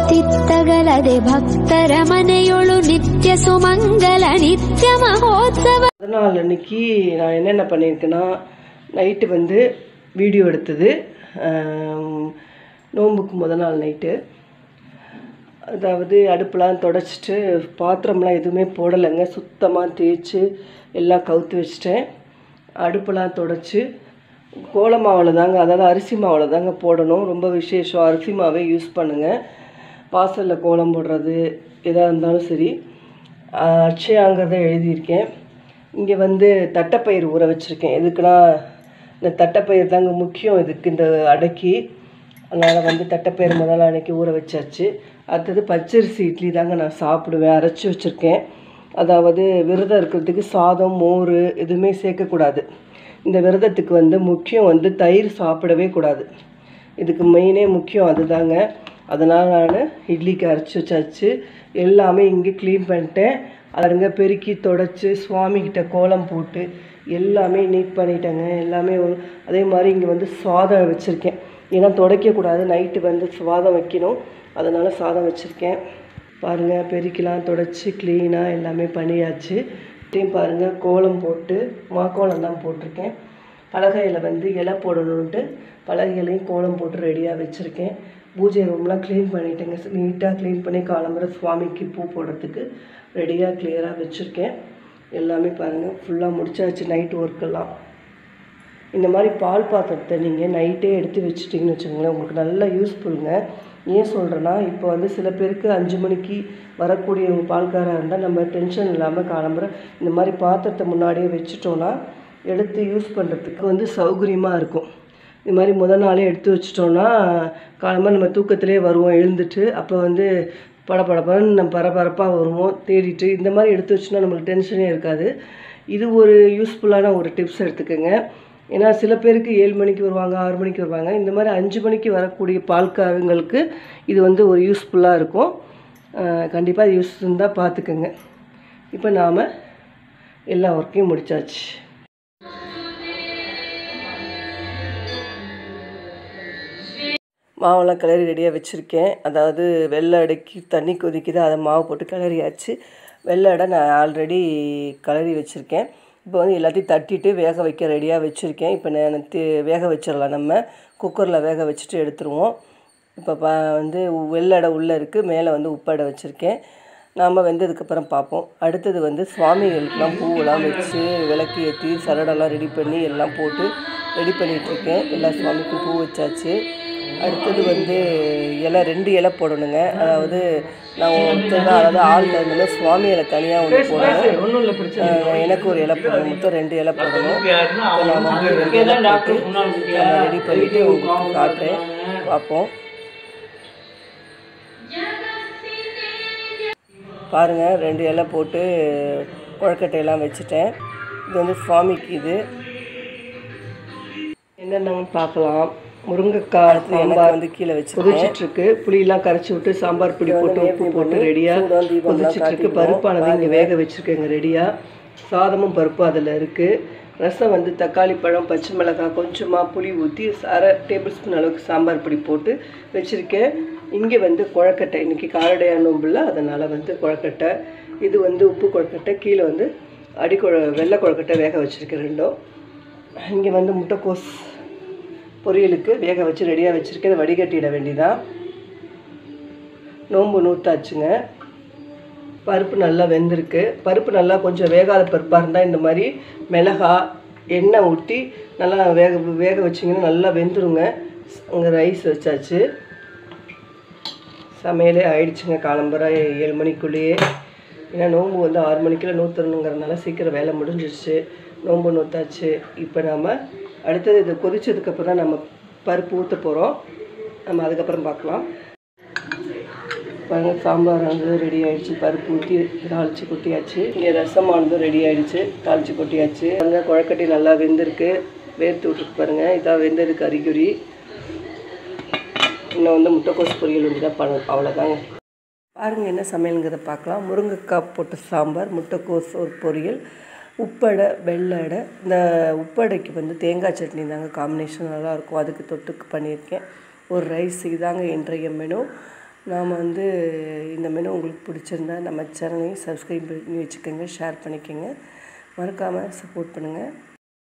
ಚಿತ್ತಗಲದೆ ಭಕ್ತರ ಮನೆಯೊಳು ನಿತ್ಯ ಸುಮಂಗಲ ನಿತ್ಯ ಮಹೋತ್ಸವ அதனால் அன்னைக்கு நான் என்னென்ன பண்ணியிருக்கேன்னா நைட்டு வந்து வீடியோ எடுத்தது ஆம், நோன்புக்கு முத நாள் நைட்டு அதாவது அடுப்பெலாம் தொடச்சிட்டு பாத்திரம்லாம் எதுவுமே போடலைங்க சுத்தமாக தேய்ச்சி எல்லாம் கவுத்து வச்சிட்டேன் அடுப்பெல்லாம் தொடச்சி கோல மாவில் தாங்க அதாவது அரிசி மாவில் தாங்க போடணும் ரொம்ப விசேஷம் அரிசி மாவே யூஸ் பண்ணுங்கள் வாசலில் கோலம் போடுறது எதாக இருந்தாலும் சரி ஆஹ் அட்சயாங்கிறத எழுதியிருக்கேன் இங்கே வந்து தட்டைப்பயிர் ஊற வச்சுருக்கேன் எதுக்குன்னா இந்த தட்டைப்பயிர் தாங்க முக்கியம் இதுக்கு இந்த அடைக்கி அதனால் வந்து தட்டைப்பயிர் முதல்ல அன்னைக்கு ஊற வச்சாச்சு அடுத்தது பச்சரிசி இட்லி தாங்க நான் சாப்பிடுவேன் அரைச்சி வச்சுருக்கேன் அதாவது விரதம் இருக்கிறதுக்கு சாதம் மோர் எதுவுமே சேர்க்கக்கூடாது இந்த விரதத்துக்கு வந்து முக்கியம் வந்து தயிர் சாப்பிடவே கூடாது இதுக்கு மெயினே முக்கியம் அதுதாங்க அதனால் நான் இட்லிக்கு அரைச்சி வச்சாச்சு எல்லாமே இங்கே க்ளீன் பண்ணிட்டேன் அதுங்க பெருக்கி தொடச்சி சுவாமிகிட்ட கோலம் போட்டு எல்லாமே நீட் பண்ணிட்டேங்க எல்லாமே ஒரு- அதே மாதிரி இங்கே வந்து சாதம் வச்சுருக்கேன் ஏன்னா துடைக்கக்கூடாது நைட்டு வந்து சாதம் வைக்கணும் அதனால் சாதம் வச்சுருக்கேன் பாருங்கள் பெருக்கிலாம் தொடச்சி க்ளீனாக எல்லாமே பண்ணியாச்சு இப்படியும் பாருங்கள் கோலம் போட்டு மாக்கோலம் தான் போட்டிருக்கேன் பலகையில் வந்து இலை போடணுன்ட்டு பலகையிலையும் கோலம் போட்டு ரெடியாக வச்சுருக்கேன் பூஜை ரூம்லாம் க்ளீன் பண்ணிட்டேங்க நீட்டாக க்ளீன் பண்ணி காலம்பரை சுவாமிக்கு பூ போடுறதுக்கு ரெடியாக கிளியராக வச்சுருக்கேன் எல்லாமே பாருங்கள் ஃபுல்லாக முடிச்சாச்சு நைட் ஒர்க்கெல்லாம் இந்த மாதிரி பால் பாத்திரத்தை நீங்கள் நைட்டே எடுத்து வச்சுட்டிங்கன்னு வச்சுக்கோங்களேன் உங்களுக்கு நல்லா யூஸ்ஃபுல்லுங்க ஏன் சொல்கிறேன்னா இப்போ வந்து சில பேருக்கு அஞ்சு மணிக்கு வரக்கூடியவங்க பால்காராக இருந்தால் நம்ம டென்ஷன் இல்லாமல் காலம்புற இந்த மாதிரி பாத்திரத்தை முன்னாடியே வச்சுட்டோன்னா எடுத்து யூஸ் பண்ணுறதுக்கு வந்து சௌகரியமாக இருக்கும் இது மாதிரி முத நாளே எடுத்து வச்சிட்டோன்னா காலமாக நம்ம தூக்கத்திலே வருவோம் எழுந்துட்டு அப்போ வந்து படபடபடன்னு நம்ம பரபரப்பாக வருவோம் தேடிட்டு இந்த மாதிரி எடுத்து வச்சோன்னா நம்மளுக்கு டென்ஷனே இருக்காது இது ஒரு யூஸ்ஃபுல்லான ஒரு டிப்ஸ் எடுத்துக்கோங்க ஏன்னா சில பேருக்கு ஏழு மணிக்கு வருவாங்க ஆறு மணிக்கு வருவாங்க இந்த மாதிரி அஞ்சு மணிக்கு வரக்கூடிய பால்காரங்களுக்கு இது வந்து ஒரு யூஸ்ஃபுல்லாக இருக்கும் கண்டிப்பாக இது யூஸ் இருந்தால் பார்த்துக்கோங்க இப்போ நாம் எல்லா ஒர்க்கையும் முடிச்சாச்சு மாவெல்லாம் கிளறி ரெடியாக வச்சுருக்கேன் அதாவது வெள்ளை அடைக்கி தண்ணி கொதிக்குது அதை மாவு போட்டு கிளறியாச்சு வெள்ளை அடை நான் ஆல்ரெடி கிளறி வச்சுருக்கேன் இப்போ வந்து எல்லாத்தையும் தட்டிட்டு வேக வைக்க ரெடியாக வச்சுருக்கேன் இப்போ நான் தி- வேக வச்சிடலாம் நம்ம குக்கரில் வேக வச்சுட்டு எடுத்துருவோம் இப்போ பா வந்து வெள்ளடை உள்ளே இருக்குது மேலே வந்து உப்படை வச்சுருக்கேன் நாம் வெந்ததுக்கப்புறம் பார்ப்போம் அடுத்தது வந்து சுவாமிகளுக்கெல்லாம் பூவெல்லாம் வச்சு விளக்கு ஏற்றி சரடெல்லாம் ரெடி பண்ணி எல்லாம் போட்டு ரெடி பண்ணிகிட்ருக்கேன் எல்லா சுவாமிக்கும் பூ வச்சாச்சு அடுத்தது வந்து இலை ரெண்டு இலை போடணுங்க அதாவது நான் ஒருத்தர் தான் அதாவது ஆள் தகுந்த சுவாமி இலை தனியாக ஒன்று போடணும் ஒன்றும் இல்லை பிரச்சனை அஹ் எனக்கு ஒரு இலை போடணும் மொத்தம் ரெண்டு இலை போடணும் இப்போ நான் வந்து ரெண்டு இலை போட்டு ரெடி பண்ணிவிட்டு உங்களுக்கு காட்டுறேன் பார்ப்போம் பாருங்கள் ரெண்டு இலை போட்டு கொழக்கட்டையெல்லாம் வச்சுட்டேன் இது வந்து சுவாமிக்கு இது என்னென்னு பார்க்கலாம் முருங்கைக்காய் சாம்பார் வந்து கீழே வச்சு கொதிச்சிட்டு இருக்கு புளியெல்லாம் கரைச்சி விட்டு சாம்பார் பொடி போட்டு உப்பு போட்டு ரெடியாக கொதிச்சிட்டு இருக்கு பருப்பானது இங்கே வேக வச்சுருக்கேங்க ரெடியாக சாதமும் பருப்பு அதில் இருக்குது ரசம் வந்து தக்காளி பழம் பச்சை மிளகாய் கொஞ்சமாக புளி ஊற்றி அரை டேபிள் ஸ்பூன் அளவுக்கு சாம்பார் பொடி போட்டு வச்சுருக்கேன் இங்கே வந்து கொழக்கட்டை இன்றைக்கி காரடையாக நோம்பில் அதனால் வந்து கொழக்கட்டை இது வந்து உப்பு கொழக்கட்டை கீழே வந்து அடிக்கொழ வெள்ளை கொழக்கட்டை வேக வச்சுருக்கேன் ரெண்டும் இங்கே வந்து முட்டைக்கோஸ் பொரியலுக்கு வேக வச்சு ரெடியாக வச்சுருக்கேன் இதை வடிகட்டிட வேண்டியதான் நோம்பு நூற்றாச்சுங்க பருப்பு நல்லா வெந்திருக்கு பருப்பு நல்லா கொஞ்சம் வேகாத பருப்பாக இருந்தால் இந்த மாதிரி மிளகா எண்ணெய் ஊற்றி நல்லா வேக வேக வச்சிங்கன்னா நல்லா வெந்துருங்க அங்கே ரைஸ் வச்சாச்சு சமையலே ஆயிடுச்சுங்க காலம்பரை ஏழு மணிக்குள்ளேயே ஏன்னா நோன்பு வந்து ஆறு மணிக்கெல்லாம் நூற்றணுங்கிறதுனால சீக்கிரம் வேலை முடிஞ்சிருச்சு நோன்பு நூற்றாச்சு இப்போ நாம் அடுத்தது இது கொதிச்சதுக்கப்புறம் தான் நம்ம பருப்பு ஊற்ற போகிறோம் நம்ம அதுக்கப்புறம் பார்க்கலாம் பாருங்க சாம்பார் வந்து ரெடி ஆயிடுச்சு பருப்பு ஊற்றி தாளிச்சு கொட்டியாச்சு இங்கே ரசமானதும் ரெடி ஆயிடுச்சு தாளிச்சு கொட்டியாச்சு பாருங்க குழக்கட்டி நல்லா வெந்திருக்கு வேர்த்து விட்டுருக்கு பாருங்க இதான் வெந்ததுக்கு அறிகுறி இன்னும் வந்து முட்டைக்கோஸ் பொரியல் வந்து தான் பண்ணணும் அவ்வளோதாங்க பாருங்கள் என்ன சமையலுங்கிறத பார்க்கலாம் முருங்கைக்காய் போட்ட சாம்பார் முட்டைக்கோஸ் ஒரு பொரியல் உப்படை வெள்ளடை இந்த உப்படைக்கு வந்து தேங்காய் சட்னி தாங்க காம்பினேஷன் நல்லாயிருக்கும் அதுக்கு தொட்டுக்கு பண்ணியிருக்கேன் ஒரு ரைஸ் இதாங்க இன்றைய மெனு நாம் வந்து இந்த மெனு உங்களுக்கு பிடிச்சிருந்தா நம்ம சேனலையும் சப்ஸ்கிரைப் பண்ணி வச்சுக்கோங்க ஷேர் பண்ணிக்கோங்க மறக்காமல் சப்போர்ட் பண்ணுங்கள்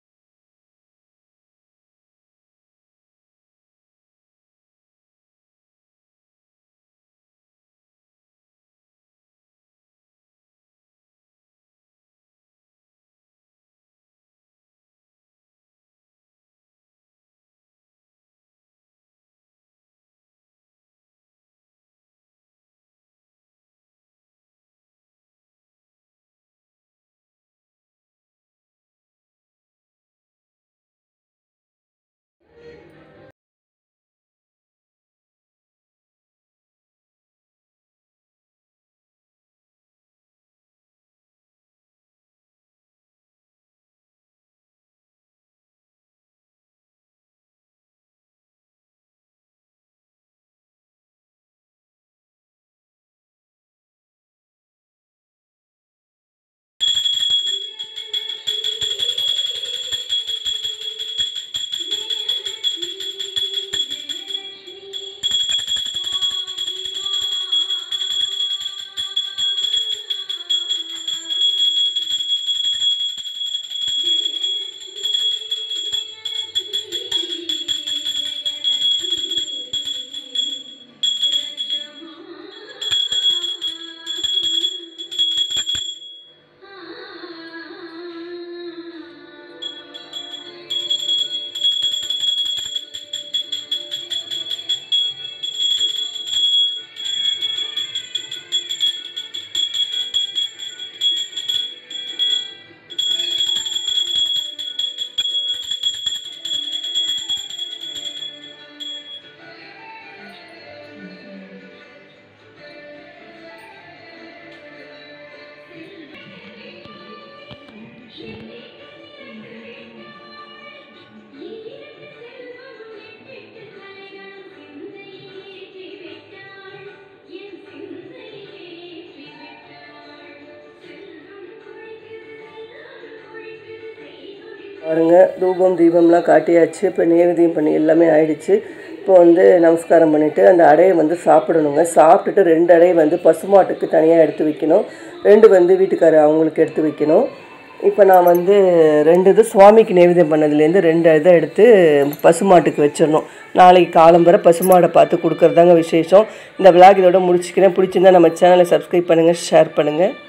பாருங்க தூபம் தீபம்லாம் காட்டியாச்சு இப்போ நேவேதியம் பண்ணி எல்லாமே ஆயிடுச்சு இப்போ வந்து நமஸ்காரம் பண்ணிவிட்டு அந்த அடையை வந்து சாப்பிடணுங்க சாப்பிட்டுட்டு ரெண்டு அடையை வந்து பசுமாட்டுக்கு தனியாக எடுத்து வைக்கணும் ரெண்டு வந்து வீட்டுக்காரர் அவங்களுக்கு எடுத்து வைக்கணும் இப்போ நான் வந்து ரெண்டு இது சுவாமிக்கு நைவேத்தியம் பண்ணதுலேருந்து ரெண்டு இதை எடுத்து பசுமாட்டுக்கு வச்சிடணும் நாளைக்கு காலம்பரை பசுமாடை பார்த்து கொடுக்குறதாங்க விசேஷம் இந்த விளாக் இதோட முடிச்சுக்கிறேன் பிடிச்சிருந்தா நம்ம சேனலை சப்ஸ்கிரைப் பண்ணுங்கள் ஷேர் பண்ணுங்கள்